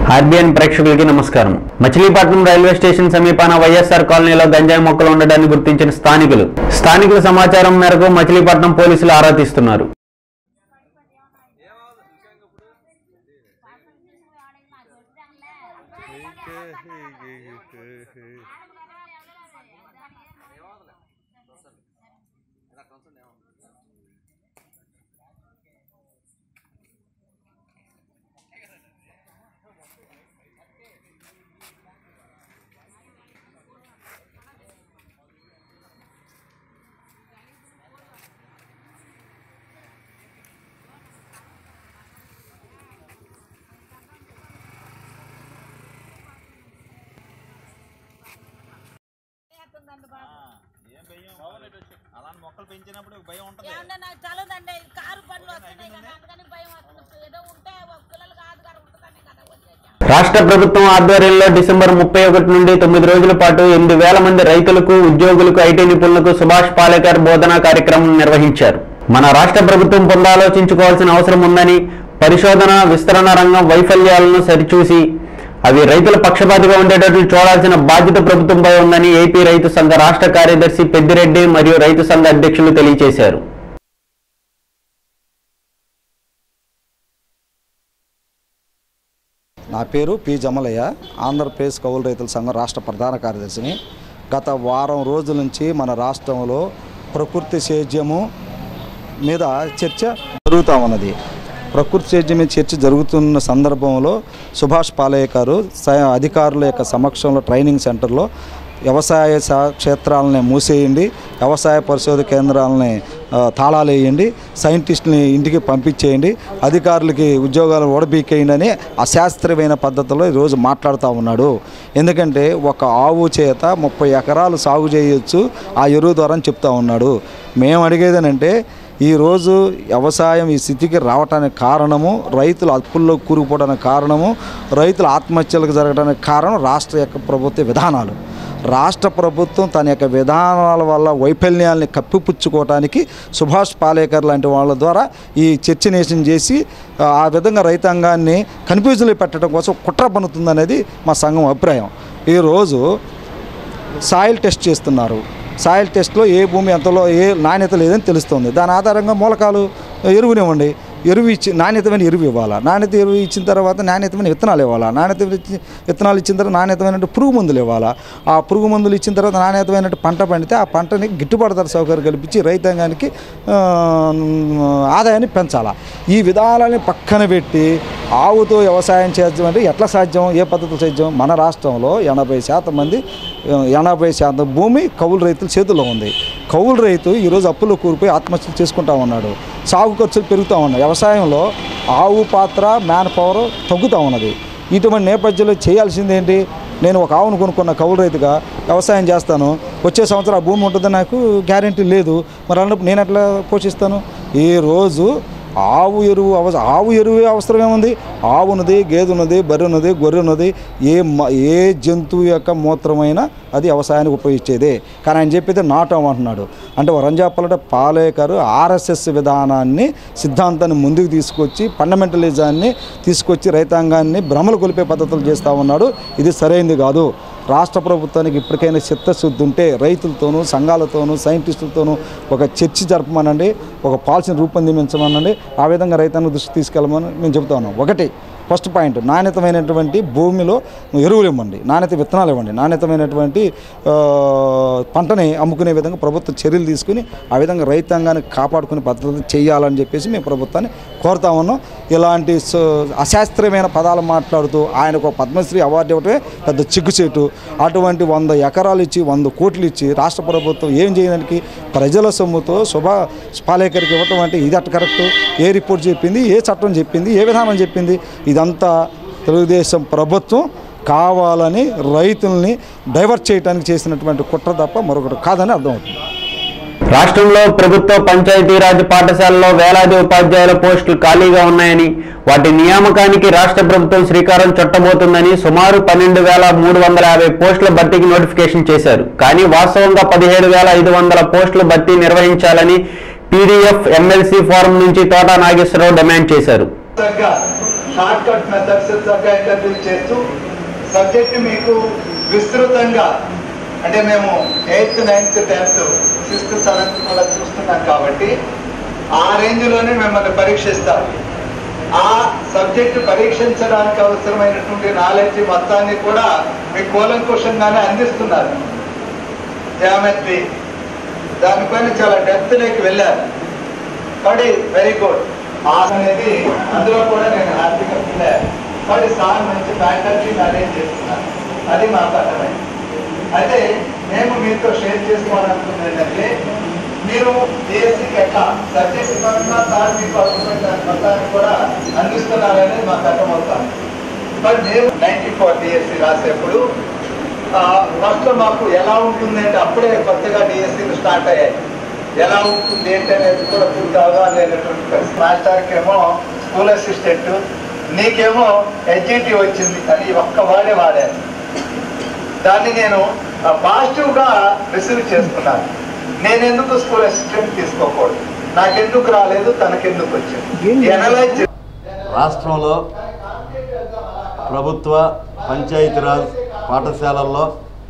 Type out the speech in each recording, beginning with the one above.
RBN ప్రేక్షకులకి నమస్కారం Machilipatnam railway station సమీపాన వైఎస్ఆర్ కాలనీలో గంజాయి మొక్కలు ఉండడాన్ని గుర్తించిన స్థానికులు స్థానికుల సమాచారం మేరకు మచిలీపట్నం పోలీసులు ఆరా తీస్తున్నారు ఏం భయం అలాంటి మొక్కలు పెంచినప్పుడు భయం ఉంటుంది ఏమన్నా నాకు చల్లదండి కారు పనులు వస్తున్నాయి కదా అందుకని భయం వస్తుంది ఏదో ఉంటే ఒక పిల్లలు కాదు కదా ఉంటుందని కదా వచ్చేసాం రాష్ట్ర ప్రభుత్వం ఆధ్వర్యంలో డిసెంబర్ ముప్పై ఒకటి నుండి తొమ్మిది రోజుల పాటు ఎనిమిది వేల మంది రైతులకు ఉద్యోగులకు ఐటీ నిపుణులకు సుభాష్ పాలేకర్ బోధనా కార్యక్రమం నిర్వహించారు మన రాష్ట్ర ప్రభుత్వం పొందాలోచించుకోవాల్సిన అవసరం ఉందని పరిశోధన విస్తరణ రంగం వైఫల్యాలను సరిచూసి అవి రైతుల పక్షపాతిగా ఉండేటట్లు చూడాల్సిన బాధ్యత ప్రభుత్వంపై ఉందని ఏపీ రైతు సంఘ రాష్ట్ర కార్యదర్శి పెద్దిరెడ్డి మరియు రైతు సంఘ అధ్యక్షులు తెలియజేశారు నా పేరు పి జమలయ్య ఆంధ్రప్రదేశ్ కౌలు రైతుల సంఘం రాష్ట్ర ప్రధాన కార్యదర్శిని గత వారం రోజుల నుంచి మన రాష్ట్రంలో ప్రకృతి సేద్యము మీద చర్చ జరుగుతూ ఉన్నది ప్రకృతి సేద్యం మీద చర్చ జరుగుతున్న సందర్భంలో సుభాష్ పాలేకర్ స- అధికారుల యొక్క సమక్షంలో ట్రైనింగ్ సెంటర్లో వ్యవసాయ శా- క్షేత్రాలని మూసేయండి వ్యవసాయ పరిశోధన కేంద్రాలని ఆ, తాళాలు వేయండి సైంటిస్టుని ఇంటికి పంపించేయండి అధికారులకి ఉద్యోగాలు ఓడబీకేయండి అని అశాస్త్రీయమైన పద్ధతిలో ఈరోజు మాట్లాడుతూ ఉన్నాడు ఎందుకంటే ఒక ఆవు చేత ముప్పై ఎకరాలు సాగు చేయొచ్చు ఆ ఎరువు ద్వారా అని చెప్తా ఉన్నాడు మేము అడిగేదేనంటే ఈరోజు వ్యవసాయం ఈ స్థితికి రావటానికి కారణము రైతులు అప్పుల్లో కూరుకుపోవడానికి కారణము రైతుల ఆత్మహత్యలకు జరగడానికి కారణం రాష్ట్ర యొక్క ప్రభుత్వ విధానాలు రాష్ట్ర ప్రభుత్వం తన యొక్క విధానాల వల్ల వైఫల్యాల్ని కప్పిపుచ్చుకోవటానికి సుభాష్ పాలేకర్ లాంటి వాళ్ళ ద్వారా ఈ చర్చనేషన్ చేసి ఆ, ఆ విధంగా రైతాంగాన్ని కన్ఫ్యూజన్లో పెట్టడం కోసం కుట్ర పన్నుతుందనేది మా సంఘం అభిప్రాయం ఈరోజు సాయిల్ టెస్ట్ చేస్తున్నారు సాయిల్ టెస్ట్లో ఏ భూమి ఎంతలో ఏ నాణ్యత లేదని తెలుస్తుంది దాని ఆధారంగా మూలకాలు ఎరువునివ్వండి ఎరువు ఇచ్చి నాణ్యతమైన ఎరువు ఇవ్వాలా నాణ్యత ఎరువు ఇచ్చిన తర్వాత నాణ్యతమైన విత్తనాలు ఇవ్వాలా నాణ్యత ఇచ్చి- విత్తనాలు ఇచ్చిన తర్వాత నాణ్యతమైన పురుగు మందులు ఇవ్వాలా ఆ పురుగు మందులు ఇచ్చిన తర్వాత నాణ్యతమైన పంట పండితే ఆ పంటని గిట్టుబాటు ధర సౌకర్యం కల్పించి రైతాంగానికి ఆ, ఆదాయాన్ని పెంచాలా ఈ విధానాన్ని పక్కన పెట్టి ఆవుతో వ్యవసాయం చేయడం అంటే ఎట్లా సాధ్యం ఏ పద్ధతిలో సాధ్యం మన రాష్ట్రంలో ఎనభై శాతం మంది ఆ, ఎనభై శాతం భూమి కౌలు రైతుల చేతుల్లో ఉంది కౌలు రైతు ఈరోజు అప్పులో కూరిపోయి ఆత్మహత్యలు చేసుకుంటా ఉన్నాడు సాగు ఖర్చులు పెరుగుతూ ఉన్నాయి వ్యవసాయంలో ఆవు పాత్ర మ్యాన్ పవర్ తగ్గుతూ ఉన్నది ఇటువంటి నేపథ్యంలో చేయాల్సింది ఏంటి నేను ఒక ఆవును కొనుక్కున్న కౌలు రైతుగా వ్యవసాయం చేస్తాను వచ్చే సంవత్సరం ఆ భూమి ఉంటుందని నాకు గ్యారంటీ లేదు మరి అన్నప్పుడు నేను ఎట్లా పోషిస్తాను ఈ రోజు ఆవు ఎరువు అవస ఆవు ఎరువు అవసరం ఏముంది ఆవు ఉన్నది గేదె ఉన్నది బర్రె ఉన్నది గొర్రె ఉన్నది ఏ మ- ఏ జంతువు యొక్క మూత్రమైనా అది వ్యవసాయానికి ఉపయోగించేదే కానీ ఆయన చెప్పేది నాటం అంటున్నాడు అంటే వరం చెప్పాలంటే పాలేకరు ఆర్ఎస్ఎస్ విధానాన్ని సిద్ధాంతాన్ని ముందుకు తీసుకొచ్చి ఫండమెంటలిజాన్ని తీసుకొచ్చి రైతాంగాన్ని భ్రమలు కొలిపే పద్ధతులు చేస్తూ ఉన్నాడు ఇది సరైనది కాదు రాష్ట్ర ప్రభుత్వానికి ఇప్పటికైనా చిత్తశుద్ధి ఉంటే రైతులతోనూ సంఘాలతోనూ సైంటిస్టులతోనూ ఒక చర్చ జరపమనండి ఒక పాలసీని రూపొందించమనండి ఆ విధంగా రైతాంగ దృష్టి తీసుకెళ్ళమని మేము చెబుతా ఉన్నాం ఒకటి ఫస్ట్ పాయింట్ నాణ్యతమైనటువంటి భూమిలో ఎరువులు ఇవ్వండి నాణ్యత విత్తనాలు ఇవ్వండి నాణ్యతమైనటువంటి ఆ, పంటని అమ్ముకునే విధంగా ప్రభుత్వం చర్యలు తీసుకుని ఆ విధంగా రైతాంగాన్ని కాపాడుకునే పద్ధతి చేయాలని చెప్పేసి మేము ప్రభుత్వాన్ని కోరుతా ఉన్నాం ఇలాంటి స- అశాస్త్రీయమైన పదాలు మాట్లాడుతూ ఆయనకు ఒక పద్మశ్రీ అవార్డు ఇవ్వటమే పెద్ద చిగ్గుచేటు అటువంటి వంద ఎకరాలు ఇచ్చి వంద కోట్లు ఇచ్చి రాష్ట్ర ప్రభుత్వం ఏం చేయడానికి ప్రజల సొమ్ముతో శుభ పాలేకరికి ఇవ్వటం అంటే ఇది అట్ట కరెక్ట్ ఏ రిపోర్ట్ చెప్పింది ఏ చట్టం చెప్పింది ఏ విధానం చెప్పింది ఇదంతా తెలుగుదేశం ప్రభుత్వం కావాలని రైతుల్ని డైవర్ట్ చేయడానికి చేసినటువంటి కుట్ర తప్ప మరొకటి కాదని అర్థమవుతుంది రాష్ట్రంలో ప్రభుత్వ పంచాయతీరాజ్ పాఠశాలలో వేలాది ఉపాధ్యాయుల పోస్టులు ఖాళీగా ఉన్నాయని వాటి నియామకానికి రాష్ట్ర ప్రభుత్వం శ్రీకారం చుట్టబోతుందని సుమారు పన్నెండు వేల మూడు వందల యాభై పోస్టుల భర్తీకి నోటిఫికేషన్ చేశారు కానీ వాస్తవంగా పదిహేడు వేల ఐదు వందల పోస్టుల భర్తీ నిర్వహించాలని పీడీఎఫ్ ఎమ్మెల్సీ ఫోరం నుంచి తోటా నాగేశ్వరరావు డిమాండ్ చేశారు తగ్గ షార్ట్ కట్ మెథడ్స్ చక్కగా ఇంటర్వ్యూ చేస్తూ సబ్జెక్ట్ మీకు విస్తృతంగా అంటే మేము eighth ninth tenth sixth seventh కూడా చూస్తున్నాం కాబట్టి ఆ రేంజ్లోనే మిమ్మల్ని పరీక్షిస్తారు ఆ సబ్జెక్ట్ పరీక్షించడానికి అవసరమైనటువంటి నాలెడ్జ్ మొత్తాన్ని కూడా మీ కూలంకుషంగానే అందిస్తున్నారు జామెట్రీ దానిపైన చాలా డెప్త్లోకి వెళ్ళారు కాబట్టి వెరీ గుడ్ ఆస్ అనేది అందులో కూడా నేను హ్యాపీగా ఫీల్ అయ్యాను కాబట్టి సార్ మంచి ఫ్యాకల్టీని అరేంజ్ చేస్తున్నారు అది మాకు అర్థమైంది అయితే మేము మీతో షేర్ చేసుకోవాలనుకుంది ఏంటంటే మీరు డిఎస్సికి ఎట్లా సబ్జెక్ట్ పరంగా సార్ మీకు అవసరమైన దాని మొత్తాన్ని కూడా అందిస్తున్నారనేది మాకు అర్థమవుతాం బట్ మేము నైన్టీ ఫోర్ డిఎస్సి రాసేప్పుడు ఫస్ట్ మాకు ఎలా ఉంటుంది అంటే అప్పుడే కొత్తగా డిఎస్సీలు స్టార్ట్ అయ్యాయి ఎలా ఉంటుంది ఏంటి అనేది కూడా పూర్తి అవగాహన లేనటువంటి పరిస్థితి మాస్టర్కి ఏమో స్కూల్ అసిస్టెంట్ నీకేమో ఎడ్జిటీ వచ్చింది అని ఈ ఒక్క వాడే వాడాను దాన్ని నేను పాజిటివ్గా రిసీవ్ చేసుకున్నాను నేను ఎందుకు స్కూల్ అసిస్టెంట్ తీసుకోకూడదు నాకెందుకు రాలేదు తనకెందుకు వచ్చింది ఎనలైజ్ రాష్ట్రంలో ప్రభుత్వ పంచాయతీరాజ్ పాఠశాలల్లో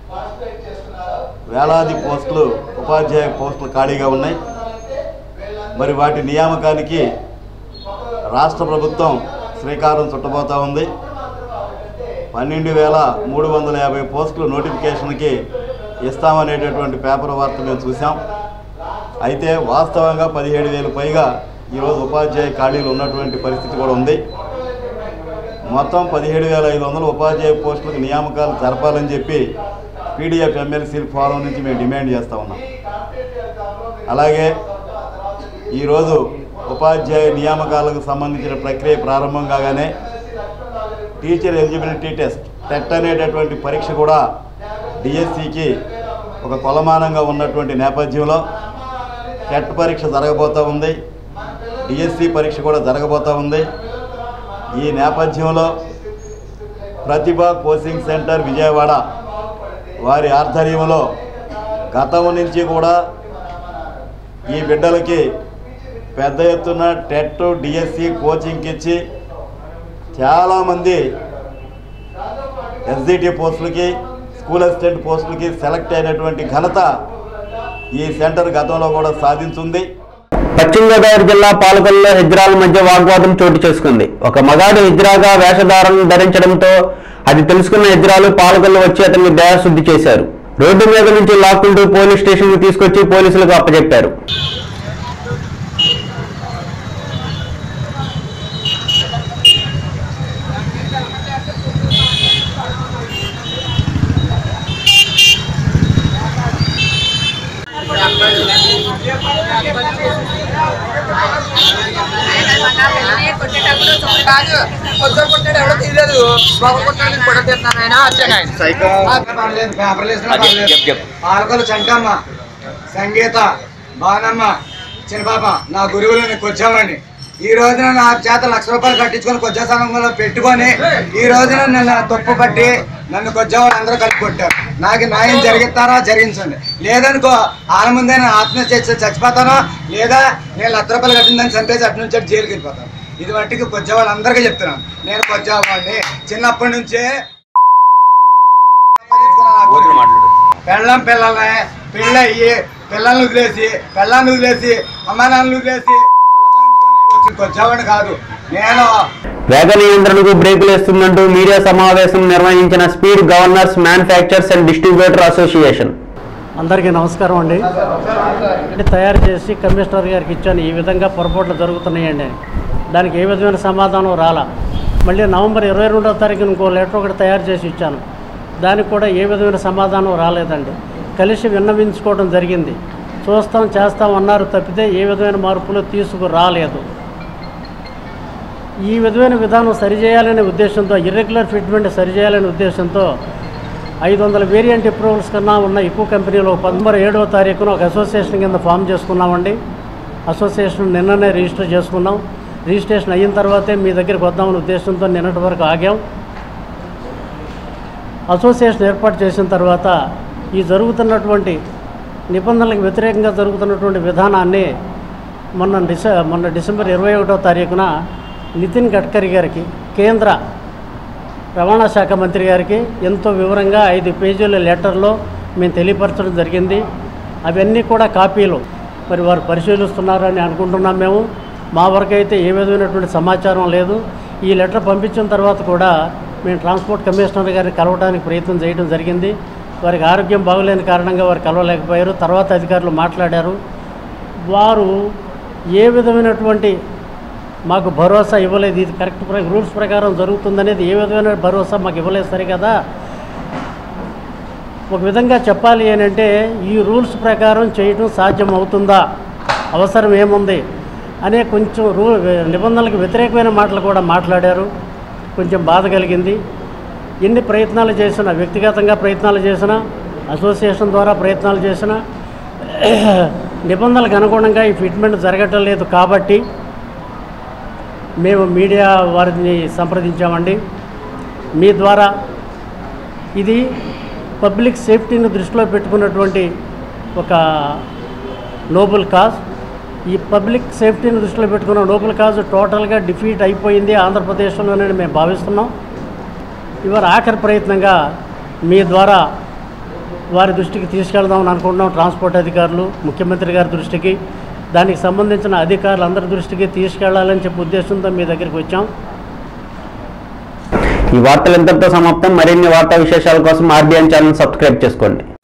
వేలాది పోస్టులు ఉపాధ్యాయ పోస్టులు ఖాళీగా ఉన్నాయి మరి వాటి నియామకానికి రాష్ట్ర ప్రభుత్వం శ్రీకారం చుట్టబోతా ఉంది పన్నెండు వేల మూడు వందల యాభై పోస్టులు నోటిఫికేషన్కి ఇస్తామనేటటువంటి పేపర్ వార్త మేము చూసాం అయితే వాస్తవంగా పదిహేడు వేలు పైగా ఈరోజు ఉపాధ్యాయ ఖాళీలు ఉన్నటువంటి పరిస్థితి కూడా ఉంది మొత్తం పదిహేడు వేల ఐదు వందల ఉపాధ్యాయ పోస్టులకు నియామకాలు జరపాలని చెప్పి పీడిఎఫ్ ఎమ్మెల్సీ ఫారం నుంచి మేము డిమాండ్ చేస్తూ ఉన్నాం అలాగే ఈరోజు ఉపాధ్యాయ నియామకాలకు సంబంధించిన ప్రక్రియ ప్రారంభం కాగానే టీచర్ ఎలిజిబిలిటీ టెస్ట్ టెట్ అనేటటువంటి పరీక్ష కూడా డిఎస్సికి ఒక కొలమానంగా ఉన్నటువంటి నేపథ్యంలో టెట్ పరీక్ష జరగబోతూ ఉంది డిఎస్సి పరీక్ష కూడా జరగబోతూ ఉంది ఈ నేపథ్యంలో ప్రతిభ కోచింగ్ సెంటర్ విజయవాడ వారి ఆధ్వర్యంలో గతం నుంచి కూడా ఈ బిడ్డలకి పెద్ద ఎత్తున టెట్ డిఎస్సి కోచింగ్ ఇచ్చి చాలామంది ఎస్డిటి పోస్టులకి స్కూల్ అసిస్టెంట్ పోస్టులకి సెలెక్ట్ అయినటువంటి ఘనత ఈ సెంటర్ గతంలో కూడా సాధించింది పశ్చిమ గోదావరి జిల్లా పాలకొల్లో హిజ్రాల మధ్య వాగ్వాదం చోటు చేసుకుంది ఒక మగాడు హిజ్రాగా వేషధారణ ధరించడంతో అది తెలుసుకున్న హిజ్రాలు పాలకొల్లు వచ్చి అతనికి దయాశుద్ధి చేశారు రోడ్డు మీద నుంచి లాక్కుంటూ పోలీస్ స్టేషన్కు తీసుకొచ్చి పోలీసులకు అప్పచెప్పారు కాదు పొద్దున కొట్టాడు ఎవడో తెలియదు బాబు కొట్టాడు కూడా తిన్నాను ఆయన వచ్చాను ఆయన పాలకొల చంకమ్మ సంగీత బానమ్మ చిన్నపాప నా గురువులని కొచ్చామండి ఈ రోజున నా చేత లక్ష రూపాయలు కట్టించుకొని కొచ్చా సంఘంలో పెట్టుకొని ఈ రోజున నన్ను తప్పు పట్టి నన్ను కొచ్చేవాళ్ళు అందరూ కలిపి కొట్టారు నాకు న్యాయం జరిగిస్తారా జరిగించండి లేదనుకో వాళ్ళ ముందే నేను ఆత్మహత్య చేసి చచ్చిపోతాను లేదా నేను లక్ష రూపాయలు కట్టిందని చంపేసి అటు నుంచి అటు జైలుకి వెళ్ళిపోతాను ఇది మట్టికి కొచ్చేవాళ్ళు అందరికీ చెప్తున్నాను నేను కొచ్చేవాడిని చిన్నప్పటి నుంచే పెళ్ళం పిల్లల్ని పెళ్ళయ్యి పిల్లల్ని వదిలేసి పిల్లల్ని వదిలేసి అమ్మ నాన్నలు వదిలేసి వచ్చి వచ్చేవాడిని కాదు నేను వేగ నియంత్రణకు బ్రేకులు వేస్తుందంటూ మీడియా సమావేశం నిర్వహించిన speed governors manufactures and distributor association అందరికీ నమస్కారం అండి అంటే తయారు చేసి కమిషనర్ గారికి ఇచ్చాను ఈ విధంగా పొరపాట్లు జరుగుతున్నాయండి అని. దానికి ఏ విధమైన సమాధానం రాలా మళ్ళీ నవంబర్ ఇరవై రెండవ తారీఖున ఇంకో లెటర్ ఒకటి తయారు చేసి ఇచ్చాను దానికి కూడా ఏ విధమైన సమాధానం రాలేదండి కలిసి విన్నవించుకోవడం జరిగింది చూస్తాం చేస్తాం అన్నారు తప్పితే ఏ విధమైన మార్పులు తీసుకురాలేదు ఈ విధమైన విధానం సరిచేయాలనే ఉద్దేశంతో ఇర్రెగ్యులర్ ఫిట్మెంట్ సరిచేయాలనే ఉద్దేశంతో ఐదు వందల వేరియంట్ అప్రూవల్స్ కన్నా ఉన్న ఎక్కువ కంపెనీలు పదమూడు ఏడవ తారీఖున ఒక అసోసియేషన్ కింద ఫామ్ చేసుకున్నామండి అసోసియేషన్ నిన్ననే రిజిస్టర్ చేసుకున్నాం రిజిస్ట్రేషన్ అయిన తర్వాతే మీ దగ్గరికి వద్దామనే ఉద్దేశంతో నిన్నటి వరకు ఆగాం అసోసియేషన్ ఏర్పాటు చేసిన తర్వాత ఈ జరుగుతున్నటువంటి నిబంధనలకు వ్యతిరేకంగా జరుగుతున్నటువంటి విధానాన్ని మొన్న డిసె మొన్న డిసెంబర్ ఇరవై ఒకటో తారీఖున నితిన్ గడ్కరీ గారికి కేంద్ర రవాణా శాఖ మంత్రి గారికి ఎంతో వివరంగా ఐదు పేజీల లెటర్లో మేము తెలియపరచడం జరిగింది అవన్నీ కూడా కాపీలు మరి వారు పరిశీలిస్తున్నారని అనుకుంటున్నాం మేము మా వరకు అయితే ఏ విధమైనటువంటి సమాచారం లేదు ఈ లెటర్ పంపించిన తర్వాత కూడా మేము ట్రాన్స్పోర్ట్ కమిషనర్ గారిని కలవడానికి ప్రయత్నం చేయడం జరిగింది వారికి ఆరోగ్యం బాగోలేని కారణంగా వారు కలవలేకపోయారు తర్వాత అధికారులు మాట్లాడారు వారు ఏ విధమైనటువంటి మాకు భరోసా ఇవ్వలేదు ఇది కరెక్ట్ ప్ర రూల్స్ ప్రకారం జరుగుతుందనేది ఏ విధమైన భరోసా మాకు ఇవ్వలేదు సరే కదా ఒక విధంగా చెప్పాలి అని అంటే ఈ రూల్స్ ప్రకారం చేయడం సాధ్యం అవుతుందా అవసరం ఏముంది అనే కొంచెం రూ నిబంధనలకు వ్యతిరేకమైన మాటలు కూడా మాట్లాడారు కొంచెం బాధ కలిగింది ఎన్ని ప్రయత్నాలు చేసినా వ్యక్తిగతంగా ప్రయత్నాలు చేసినా అసోసియేషన్ ద్వారా ప్రయత్నాలు చేసినా నిబంధనలకు అనుగుణంగా ఈ ఫిట్మెంట్ జరగటం లేదు కాబట్టి మేము మీడియా వారిని సంప్రదించామండి మీ ద్వారా ఇది పబ్లిక్ సేఫ్టీని దృష్టిలో పెట్టుకున్నటువంటి ఒక నోబుల్ కాజ్ ఈ పబ్లిక్ సేఫ్టీని దృష్టిలో పెట్టుకున్న నోబుల్ కాజ్ టోటల్గా డిఫీట్ అయిపోయింది ఆంధ్రప్రదేశ్లోనే మేము భావిస్తున్నాం ఇవాళ ఆఖరి ప్రయత్నంగా మీ ద్వారా వారి దృష్టికి తీసుకెళ్దామని అనుకుంటున్నాం ట్రాన్స్పోర్ట్ అధికారులు ముఖ్యమంత్రి గారి దృష్టికి దానికి సంబంధించిన అధికారులు అందరి దృష్టికి తీసుకెళ్లాలని చెప్పి ఉద్దేశంతో మీ దగ్గరికి వచ్చాం ఈ వార్తలు ఇంతటితో సమాప్తం మరిన్ని వార్తా విశేషాల కోసం ఆర్బీఎన్ ఛానల్ సబ్స్క్రైబ్ చేసుకోండి